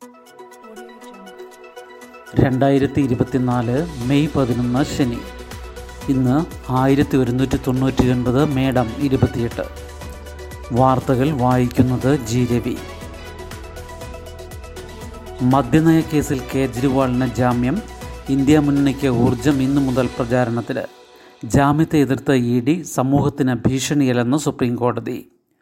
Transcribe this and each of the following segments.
രണ്ടായിരത്തി ഇരുപത്തിനാല് മെയ് പതിനൊന്ന് ശനി ഇന്ന് ആയിരത്തി ഒരുന്നൂറ്റി തൊണ്ണൂറ്റി ഒൻപത് മേഡം ഇരുപത്തിയെട്ട് വാർത്തകൾ വായിക്കുന്നത് ജി രവി മദ്യനയ കേസിൽ കേജ്രിവാളിന് ജാമ്യം ഇന്ത്യ മുന്നണിക്ക് ഊർജം ഇന്നു മുതൽ പ്രചാരണത്തിന് ജാമ്യത്തെ എതിർത്ത ഇ ഡി സമൂഹത്തിന് ഭീഷണിയല്ലെന്ന് സുപ്രീം കോടതി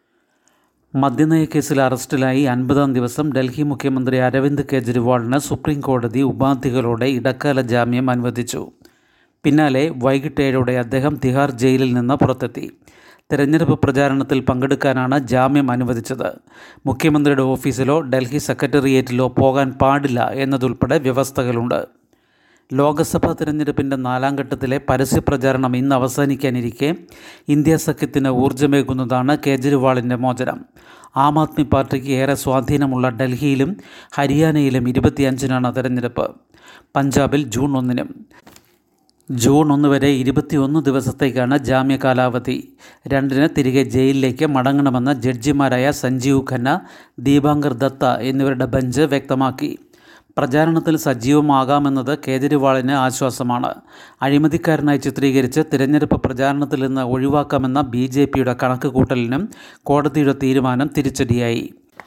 മദ്യനയ കേസിൽ അറസ്റ്റിലായി അൻപതാം ദിവസം ഡൽഹി മുഖ്യമന്ത്രി അരവിന്ദ് കെജ്രിവാളിന് സുപ്രീം കോടതി ഉപാധികളോടെ ഇടക്കാല ജാമ്യം അനുവദിച്ചു പിന്നാലെ വൈകിട്ട് ഏഴോടെ അദ്ദേഹം തിഹാർ ജയിലിൽ നിന്ന് പുറത്തെത്തി തെരഞ്ഞെടുപ്പ് പ്രചാരണത്തിൽ പങ്കെടുക്കാനാണ് ജാമ്യം അനുവദിച്ചത് മുഖ്യമന്ത്രിയുടെ ഓഫീസിലോ ഡൽഹി സെക്രട്ടേറിയറ്റിലോ പോകാൻ പാടില്ല എന്നതുൾപ്പെടെ വ്യവസ്ഥകളുണ്ട് ലോക്സഭാ തിരഞ്ഞെടുപ്പിൻ്റെ നാലാം ഘട്ടത്തിലെ പരസ്യപ്രചാരണം ഇന്ന് അവസാനിക്കാനിരിക്കെ ഇന്ത്യ സഖ്യത്തിന് ഊർജ്ജമേകുന്നതാണ് കേജ്രിവാളിൻ്റെ മോചനം ആം ആദ്മി പാർട്ടിക്ക് ഏറെ സ്വാധീനമുള്ള ഡൽഹിയിലും ഹരിയാനയിലും ഇരുപത്തിയഞ്ചിനാണ് തെരഞ്ഞെടുപ്പ് പഞ്ചാബിൽ ജൂൺ ഒന്നിനും ജൂൺ ഒന്ന് വരെ ഇരുപത്തിയൊന്ന് ദിവസത്തേക്കാണ് ജാമ്യ കാലാവധി രണ്ടിന് തിരികെ ജയിലിലേക്ക് മടങ്ങണമെന്ന് ജഡ്ജിമാരായ സഞ്ജീവ് ഖന്ന ദീപാങ്കർ ദത്ത എന്നിവരുടെ ബെഞ്ച് വ്യക്തമാക്കി പ്രചാരണത്തിൽ സജീവമാകാമെന്നത് കേജ്രിവാളിന് ആശ്വാസമാണ് അഴിമതിക്കാരനായി ചിത്രീകരിച്ച് തിരഞ്ഞെടുപ്പ് പ്രചാരണത്തിൽ നിന്ന് ഒഴിവാക്കാമെന്ന ബി ജെ പിയുടെ കണക്കുകൂട്ടലിനും കോടതിയുടെ തീരുമാനം തിരിച്ചടിയായി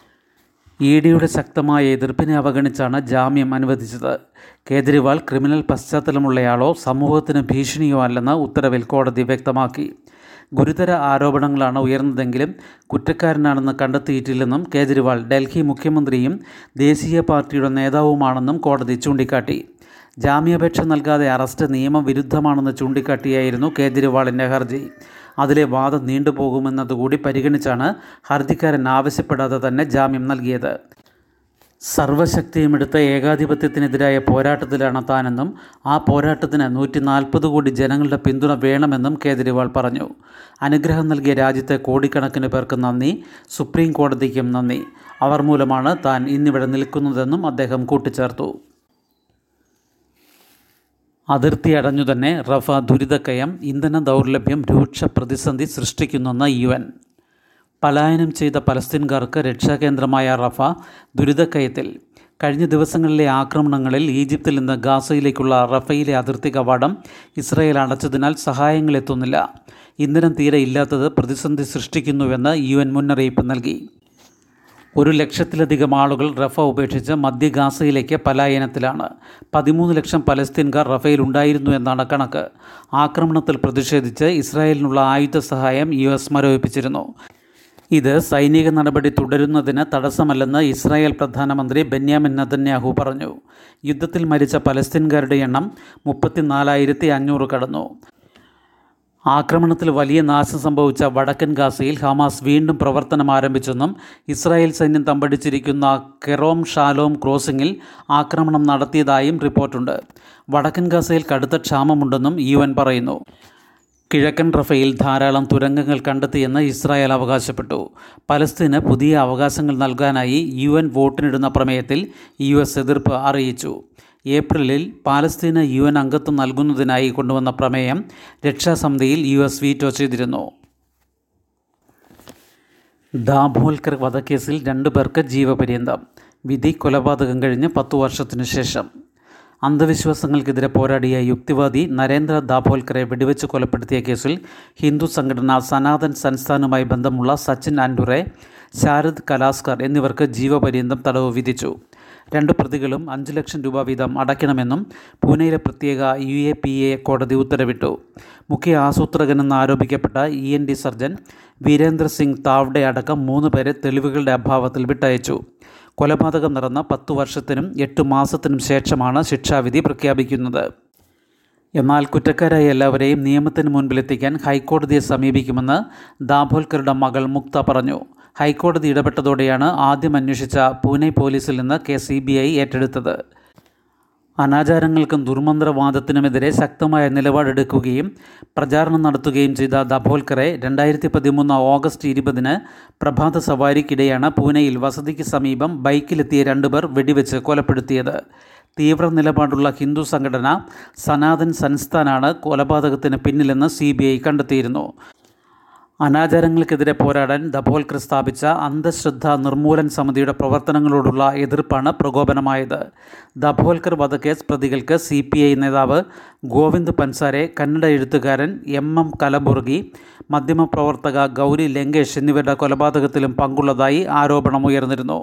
ഇ ഡിയുടെ ശക്തമായ എതിർപ്പിനെ അവഗണിച്ചാണ് ജാമ്യം അനുവദിച്ചത് കേജ്രിവാൾ ക്രിമിനൽ പശ്ചാത്തലമുള്ളയാളോ സമൂഹത്തിന് ഭീഷണിയോ അല്ലെന്ന് ഉത്തരവിൽ കോടതി വ്യക്തമാക്കി ഗുരുതര ആരോപണങ്ങളാണ് ഉയർന്നതെങ്കിലും കുറ്റക്കാരനാണെന്ന് കണ്ടെത്തിയിട്ടില്ലെന്നും കേജ്രിവാൾ ഡൽഹി മുഖ്യമന്ത്രിയും ദേശീയ പാർട്ടിയുടെ നേതാവുമാണെന്നും കോടതി ചൂണ്ടിക്കാട്ടി ജാമ്യാപേക്ഷ നൽകാതെ അറസ്റ്റ് നിയമവിരുദ്ധമാണെന്ന് ചൂണ്ടിക്കാട്ടിയായിരുന്നു കേജ്രിവാളിൻ്റെ ഹർജി അതിലെ വാദം നീണ്ടുപോകുമെന്നതുകൂടി പരിഗണിച്ചാണ് ഹർജിക്കാരൻ ആവശ്യപ്പെടാതെ തന്നെ ജാമ്യം നൽകിയത് സർവശക്തിയുമെടുത്ത ഏകാധിപത്യത്തിനെതിരായ പോരാട്ടത്തിലാണ് താനെന്നും ആ പോരാട്ടത്തിന് നൂറ്റി നാൽപ്പത് കോടി ജനങ്ങളുടെ പിന്തുണ വേണമെന്നും കേജ്രിവാൾ പറഞ്ഞു അനുഗ്രഹം നൽകിയ രാജ്യത്തെ കോടിക്കണക്കിന് പേർക്ക് നന്ദി സുപ്രീം കോടതിക്കും നന്ദി അവർ മൂലമാണ് താൻ ഇന്നിവിടെ നിൽക്കുന്നതെന്നും അദ്ദേഹം കൂട്ടിച്ചേർത്തു അതിർത്തി അടഞ്ഞു തന്നെ റഫ ദുരിതക്കയം ഇന്ധന ദൗർലഭ്യം രൂക്ഷ പ്രതിസന്ധി സൃഷ്ടിക്കുന്നെന്ന് യു എൻ പലായനം ചെയ്ത പലസ്തീൻകാർക്ക് രക്ഷാകേന്ദ്രമായ റഫ ദുരിതക്കയത്തിൽ കഴിഞ്ഞ ദിവസങ്ങളിലെ ആക്രമണങ്ങളിൽ ഈജിപ്തിൽ നിന്ന് ഗാസയിലേക്കുള്ള റഫയിലെ അതിർത്തി കവാടം ഇസ്രായേൽ അടച്ചതിനാൽ സഹായങ്ങൾ എത്തുന്നില്ല ഇന്ധനം തീരെ ഇല്ലാത്തത് പ്രതിസന്ധി സൃഷ്ടിക്കുന്നുവെന്ന് യു എൻ മുന്നറിയിപ്പ് നൽകി ഒരു ലക്ഷത്തിലധികം ആളുകൾ റഫ ഉപേക്ഷിച്ച് മധ്യ ഗാസയിലേക്ക് പലായനത്തിലാണ് പതിമൂന്ന് ലക്ഷം പലസ്തീൻകാർ റഫയിൽ ഉണ്ടായിരുന്നു എന്നാണ് കണക്ക് ആക്രമണത്തിൽ പ്രതിഷേധിച്ച് ഇസ്രായേലിനുള്ള ആയുധ സഹായം യു എസ് മരവിപ്പിച്ചിരുന്നു ഇത് സൈനിക നടപടി തുടരുന്നതിന് തടസ്സമല്ലെന്ന് ഇസ്രായേൽ പ്രധാനമന്ത്രി ബെന്യാമിൻ നതന്യാഹു പറഞ്ഞു യുദ്ധത്തിൽ മരിച്ച പലസ്തീൻകാരുടെ എണ്ണം മുപ്പത്തിനാലായിരത്തി അഞ്ഞൂറ് കടന്നു ആക്രമണത്തിൽ വലിയ നാശം സംഭവിച്ച വടക്കൻ ഗാസയിൽ ഹമാസ് വീണ്ടും പ്രവർത്തനം ആരംഭിച്ചെന്നും ഇസ്രായേൽ സൈന്യം തമ്പടിച്ചിരിക്കുന്ന കെറോം ഷാലോം ക്രോസിംഗിൽ ആക്രമണം നടത്തിയതായും റിപ്പോർട്ടുണ്ട് വടക്കൻ ഗാസയിൽ കടുത്ത ക്ഷാമമുണ്ടെന്നും യു എൻ പറയുന്നു കിഴക്കൻ റഫയിൽ ധാരാളം തുരങ്കങ്ങൾ കണ്ടെത്തിയെന്ന് ഇസ്രായേൽ അവകാശപ്പെട്ടു പലസ്തീന് പുതിയ അവകാശങ്ങൾ നൽകാനായി യു എൻ വോട്ടിനിടുന്ന പ്രമേയത്തിൽ യു എസ് എതിർപ്പ് അറിയിച്ചു ഏപ്രിലിൽ പാലസ്തീന് യു എൻ അംഗത്വം നൽകുന്നതിനായി കൊണ്ടുവന്ന പ്രമേയം രക്ഷാസമിതിയിൽ യു എസ് വീറ്റോ ചെയ്തിരുന്നു ദാഭോൽക്കർ വധക്കേസിൽ രണ്ടു പേർക്ക് ജീവപര്യന്തം വിധി കൊലപാതകം കഴിഞ്ഞ് പത്തു വർഷത്തിനു ശേഷം അന്ധവിശ്വാസങ്ങൾക്കെതിരെ പോരാടിയ യുക്തിവാദി നരേന്ദ്ര ദാഭോൽക്കറെ വെടിവെച്ച് കൊലപ്പെടുത്തിയ കേസിൽ ഹിന്ദു സംഘടന സനാതൻ സംസ്ഥാനുമായി ബന്ധമുള്ള സച്ചിൻ ആൻഡുറെ ശാരദ് കലാസ്കർ എന്നിവർക്ക് ജീവപര്യന്തം തടവ് വിധിച്ചു രണ്ട് പ്രതികളും അഞ്ച് ലക്ഷം രൂപ വീതം അടയ്ക്കണമെന്നും പൂനെയിലെ പ്രത്യേക യു എ പി എ കോടതി ഉത്തരവിട്ടു മുഖ്യ ആസൂത്രകനെന്ന് ആരോപിക്കപ്പെട്ട E N D surgeon Virendra Singh Tawde അടക്കം മൂന്ന് പേരെ തെളിവുകളുടെ അഭാവത്തിൽ വിട്ടയച്ചു കൊലപാതകം നടന്ന പത്തു വർഷത്തിനും എട്ട് മാസത്തിനും ശേഷമാണ് ശിക്ഷാവിധി പ്രഖ്യാപിക്കുന്നത് എന്നാൽ കുറ്റക്കാരായ എല്ലാവരെയും നിയമത്തിന് മുൻപിലെത്തിക്കാൻ ഹൈക്കോടതിയെ സമീപിക്കുമെന്ന് ദാഭോൽക്കറുടെ മകൾ മുക്ത പറഞ്ഞു ഹൈക്കോടതി ഇടപെട്ടതോടെയാണ് ആദ്യം അന്വേഷിച്ച പൂനെ പോലീസിൽ നിന്ന് കേസ് സി ബി ഐ ഏറ്റെടുത്തത് അനാചാരങ്ങൾക്കും ദുർമന്ത്രവാദത്തിനുമെതിരെ ശക്തമായ നിലപാടെടുക്കുകയും പ്രചാരണം നടത്തുകയും ചെയ്ത ദഭോൽക്കറെ രണ്ടായിരത്തി പതിമൂന്ന് ഓഗസ്റ്റ് ഇരുപതിന് പ്രഭാത സവാരിക്കിടെയാണ് പൂനെയിൽ വസതിക്ക് സമീപം ബൈക്കിലെത്തിയ രണ്ടുപേർ വെടിവെച്ച് കൊലപ്പെടുത്തിയത് തീവ്ര നിലപാടുള്ള ഹിന്ദു സംഘടന സനാതൻ സംസ്ഥാനാണ് കൊലപാതകത്തിന് പിന്നിലെന്ന് സി ബി ഐ കണ്ടെത്തിയിരുന്നു അനാചാരങ്ങൾക്കെതിരെ പോരാടാൻ ദഭോൽക്കർ സ്ഥാപിച്ച അന്ധശ്രദ്ധ നിർമൂലൻ സമിതിയുടെ പ്രവർത്തനങ്ങളോടുള്ള എതിർപ്പാണ് പ്രകോപനമായത് ദഭോൽക്കർ വധക്കേസ് പ്രതികൾക്ക് സി പി ഐ നേതാവ് ഗോവിന്ദ് പൻസാരെ കന്നഡ എഴുത്തുകാരൻ എം എം കലബുർഗി മാധ്യമപ്രവർത്തക ഗൗരി ലങ്കേഷ് എന്നിവരുടെ കൊലപാതകത്തിലും പങ്കുള്ളതായി ആരോപണമുയർന്നിരുന്നു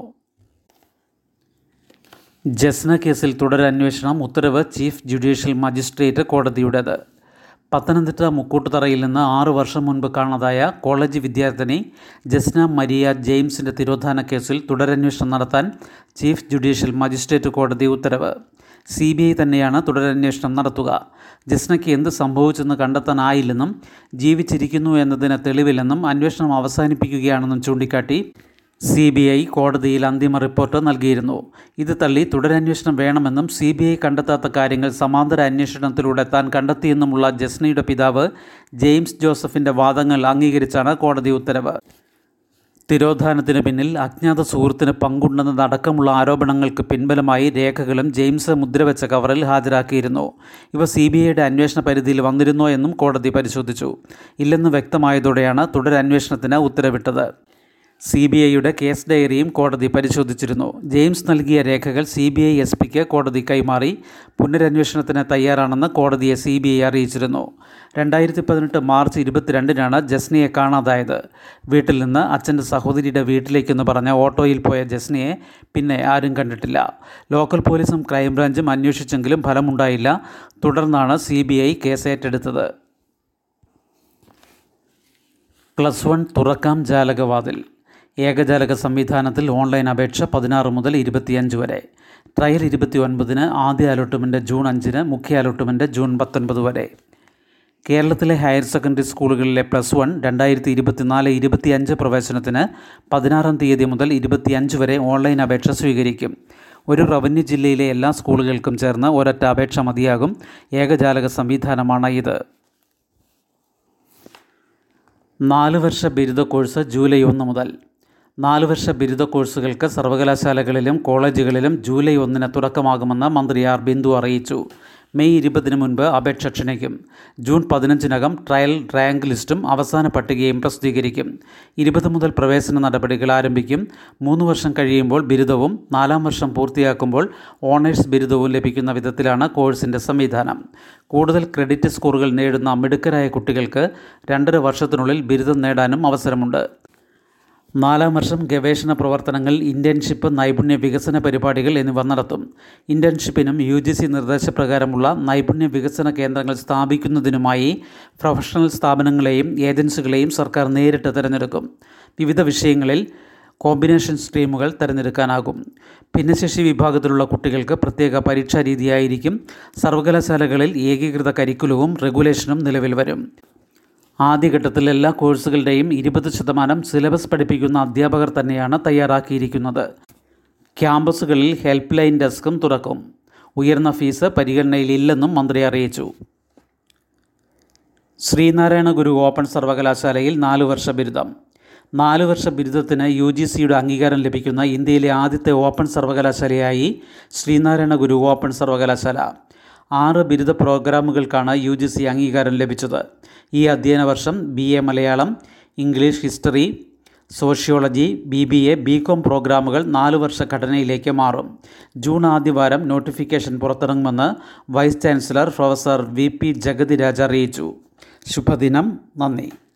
ജസ്ന കേസിൽ തുടരന്വേഷണം ഉത്തരവ് ചീഫ് ജുഡീഷ്യൽ മജിസ്ട്രേറ്റ് കോടതിയുടേത് പത്തനംതിട്ട മുക്കൂട്ടുതറയിൽ നിന്ന് ആറു വർഷം മുൻപ് കാണാതായ കോളേജ് വിദ്യാർത്ഥിനി ജസ്ന മരിയ ജെയിംസിൻ്റെ തിരോധാന കേസിൽ തുടരന്വേഷണം നടത്താൻ ചീഫ് ജുഡീഷ്യൽ മജിസ്ട്രേറ്റ് കോടതി ഉത്തരവ് സി ബി ഐ തന്നെയാണ് തുടരന്വേഷണം നടത്തുക ജസ്നയ്ക്ക് എന്ത് സംഭവിച്ചെന്ന് കണ്ടെത്താനായില്ലെന്നും ജീവിച്ചിരിക്കുന്നു എന്നതിന് തെളിവില്ലെന്നും അന്വേഷണം അവസാനിപ്പിക്കുകയാണെന്നും ചൂണ്ടിക്കാട്ടി സി ബി ഐ കോടതിയിൽ അന്തിമ റിപ്പോർട്ട് നൽകിയിരുന്നു ഇത് തള്ളി തുടരന്വേഷണം വേണമെന്നും സി ബി ഐ കണ്ടെത്താത്ത കാര്യങ്ങൾ സമാന്തര അന്വേഷണത്തിലൂടെ താൻ കണ്ടെത്തിയെന്നുമുള്ള ജസ്നയുടെ പിതാവ് ജെയിംസ് ജോസഫിൻ്റെ വാദങ്ങൾ അംഗീകരിച്ചാണ് കോടതി ഉത്തരവ് തിരോധാനത്തിന് പിന്നിൽ അജ്ഞാത സുഹൃത്തിന് പങ്കുണ്ടെന്നതടക്കമുള്ള ആരോപണങ്ങൾക്ക് പിൻബലമായി രേഖകളും ജെയിംസ് മുദ്രവെച്ച കവറിൽ ഹാജരാക്കിയിരുന്നു ഇവ സി ബി ഐയുടെ അന്വേഷണ പരിധിയിൽ വന്നിരുന്നോ എന്നും കോടതി പരിശോധിച്ചു ഇല്ലെന്ന് വ്യക്തമായതോടെയാണ് തുടരന്വേഷണത്തിന് ഉത്തരവിട്ടത് സി ബി ഐയുടെ കേസ് ഡയറിയും കോടതി പരിശോധിച്ചിരുന്നു ജെയിംസ് നൽകിയ രേഖകൾ സി ബി ഐ എസ് പിക്ക് കോടതി കൈമാറി പുനരന്വേഷണത്തിന് തയ്യാറാണെന്ന് കോടതിയെ സി ബി ഐ അറിയിച്ചിരുന്നു രണ്ടായിരത്തി പതിനെട്ട് മാർച്ച് ഇരുപത്തിരണ്ടിനാണ് ജസ്നയെ കാണാതായത് വീട്ടിൽ നിന്ന് അച്ഛൻ്റെ സഹോദരിയുടെ വീട്ടിലേക്കെന്ന് പറഞ്ഞ ഓട്ടോയിൽ പോയ ജസ്നയെ പിന്നെ ആരും കണ്ടിട്ടില്ല ലോക്കൽ പോലീസും ക്രൈംബ്രാഞ്ചും അന്വേഷിച്ചെങ്കിലും ഫലമുണ്ടായില്ല തുടർന്നാണ് സി ബി ഐ കേസ് ഏറ്റെടുത്തത് പ്ലസ് വൺ തുറക്കാം ജാലകവാതിൽ ഏകജാലക സംവിധാനത്തിൽ ഓൺലൈൻ അപേക്ഷ പതിനാറ് മുതൽ ഇരുപത്തിയഞ്ച് വരെ ട്രയൽ ഇരുപത്തി ഒൻപതിന് ആദ്യ അലോട്ട്മെൻറ്റ് ജൂൺ അഞ്ചിന് മുഖ്യ അലോട്ട്മെൻറ്റ് ജൂൺ പത്തൊൻപത് വരെ കേരളത്തിലെ ഹയർ സെക്കൻഡറി സ്കൂളുകളിലെ പ്ലസ് വൺ രണ്ടായിരത്തി ഇരുപത്തിനാല് ഇരുപത്തിയഞ്ച് പ്രവേശനത്തിന് പതിനാറാം തീയതി മുതൽ ഇരുപത്തിയഞ്ച് വരെ ഓൺലൈൻ അപേക്ഷ സ്വീകരിക്കും ഒരു റവന്യൂ ജില്ലയിലെ എല്ലാ സ്കൂളുകൾക്കും ചേർന്ന് ഒരൊറ്റ അപേക്ഷ മതിയാകും ഏകജാലക സംവിധാനമാണ് ഇത് നാല് വർഷ ബിരുദ കോഴ്സ് ജൂലൈ ഒന്ന് മുതൽ നാല് വർഷ ബിരുദ കോഴ്സുകൾക്ക് സർവകലാശാലകളിലും കോളേജുകളിലും ജൂലൈ ഒന്നിന് തുടക്കമാകുമെന്ന് മന്ത്രി ആർ ബിന്ദു അറിയിച്ചു മെയ് ഇരുപതിന് മുൻപ് അപേക്ഷ ക്ഷണിക്കും ജൂൺ പതിനഞ്ചിനകം ട്രയൽ റാങ്ക് ലിസ്റ്റും അവസാന പട്ടികയും പ്രസിദ്ധീകരിക്കും ഇരുപത് മുതൽ പ്രവേശന നടപടികൾ ആരംഭിക്കും മൂന്ന് വർഷം കഴിയുമ്പോൾ ബിരുദവും നാലാം വർഷം പൂർത്തിയാക്കുമ്പോൾ ഓണേഴ്സ് ബിരുദവും ലഭിക്കുന്ന വിധത്തിലാണ് കോഴ്സിൻ്റെ സംവിധാനം കൂടുതൽ ക്രെഡിറ്റ് സ്കോറുകൾ നേടുന്ന മിടുക്കരായ കുട്ടികൾക്ക് രണ്ടര വർഷത്തിനുള്ളിൽ ബിരുദം നേടാനും അവസരമുണ്ട് നാലാം വർഷം ഗവേഷണ പ്രവർത്തനങ്ങൾ ഇൻറ്റേൺഷിപ്പ് നൈപുണ്യ വികസന പരിപാടികൾ എന്നിവ നടത്തും ഇൻറ്റേൺഷിപ്പിനും യു ജി സി നിർദ്ദേശപ്രകാരമുള്ള നൈപുണ്യ വികസന കേന്ദ്രങ്ങൾ സ്ഥാപിക്കുന്നതിനുമായി പ്രൊഫഷണൽ സ്ഥാപനങ്ങളെയും ഏജൻസികളെയും സർക്കാർ നേരിട്ട് തിരഞ്ഞെടുക്കും വിവിധ വിഷയങ്ങളിൽ കോമ്പിനേഷൻ സ്ട്രീമുകൾ തിരഞ്ഞെടുക്കാനാകും ഭിന്നശേഷി വിഭാഗത്തിലുള്ള കുട്ടികൾക്ക് പ്രത്യേക പരീക്ഷാ രീതിയായിരിക്കും സർവകലാശാലകളിൽ ഏകീകൃത കരിക്കുലവും റെഗുലേഷനും നിലവിൽ വരും ആദ്യഘട്ടത്തിൽ എല്ലാ കോഴ്സുകളുടെയും ഇരുപത് ശതമാനം സിലബസ് പഠിപ്പിക്കുന്ന അധ്യാപകർ തന്നെയാണ് തയ്യാറാക്കിയിരിക്കുന്നത് ക്യാമ്പസുകളിൽ ഹെൽപ്പ് ലൈൻ ഡെസ്കും തുറക്കും ഉയർന്ന ഫീസ് പരിഗണനയിലില്ലെന്നും മന്ത്രി അറിയിച്ചു ശ്രീനാരായണ ഗുരു ഓപ്പൺ സർവകലാശാലയിൽ നാലു വർഷ ബിരുദം നാലു വർഷ ബിരുദത്തിന് യു ജി സിയുടെ അംഗീകാരം ലഭിക്കുന്ന ഇന്ത്യയിലെ ആദ്യത്തെ ഓപ്പൺ സർവകലാശാലയായി ശ്രീനാരായണ ഗുരു ഓപ്പൺ സർവകലാശാല ആറ് ബിരുദ പ്രോഗ്രാമുകൾക്കാണ് യു ജി സി അംഗീകാരം ലഭിച്ചത് ഈ അധ്യയന വർഷം B A Malayalam English history sociology B B A B com പ്രോഗ്രാമുകൾ നാല് വർഷ ഘടനയിലേക്ക് മാറും ജൂൺ ആദ്യവാരം നോട്ടിഫിക്കേഷൻ പുറത്തിറങ്ങുമെന്ന് vice chancellor professor V P Jagathiraj അറിയിച്ചു ശുഭദിനം നന്ദി